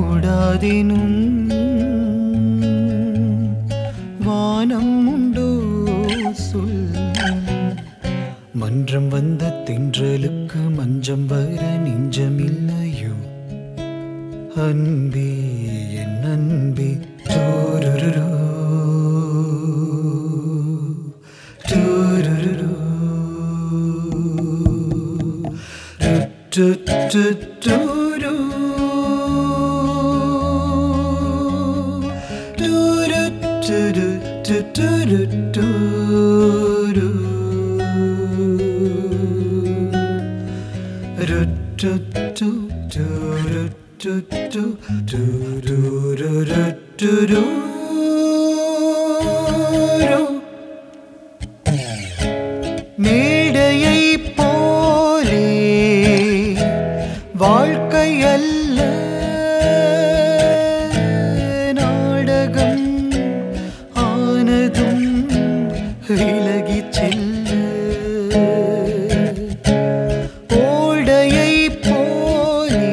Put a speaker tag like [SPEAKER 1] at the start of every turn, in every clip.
[SPEAKER 1] கூடாதெனும் வானம் உண்டோ சொல் மன்றம் வந்த தென்றலுக்கு மஞ்சம் வர நெஞ்சமில்லையோ அன்பே என் அன்பே டூருருரு டூருருரு டு டு டூரு டூரு டுரு டு டுரு டூரு ரு டு டு டூரு டு டு டூரு ரு டுரு மேடையை போலே வாழ்க்கை அல்ல நாடகம் ஆனதும் விலகி செல்ல ஓடையை போலே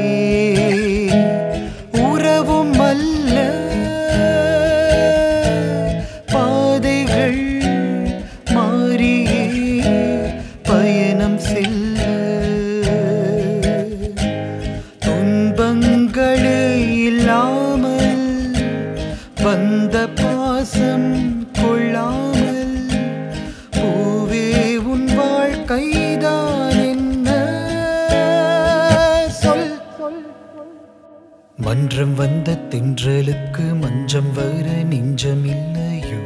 [SPEAKER 1] உறவும் அல்ல பாதைகள் மாறியே பயணம் செல்ல துன்பங்களே இல்லாமல் வந்த பாசம் கொள்ளாமல் பூவே உன் வாழ்க்கைதான் என்ன சொல் மன்றம் வந்த தென்றலுக்கு மஞ்சம் வர நெஞ்சமில்லையோ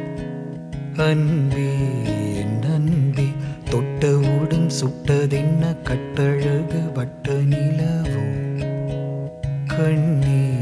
[SPEAKER 1] அன்பே என் அன்பே தொட்டவுடன் சுட்டதென்ன கட்டழகு வட்ட நிலவோ கண்ணே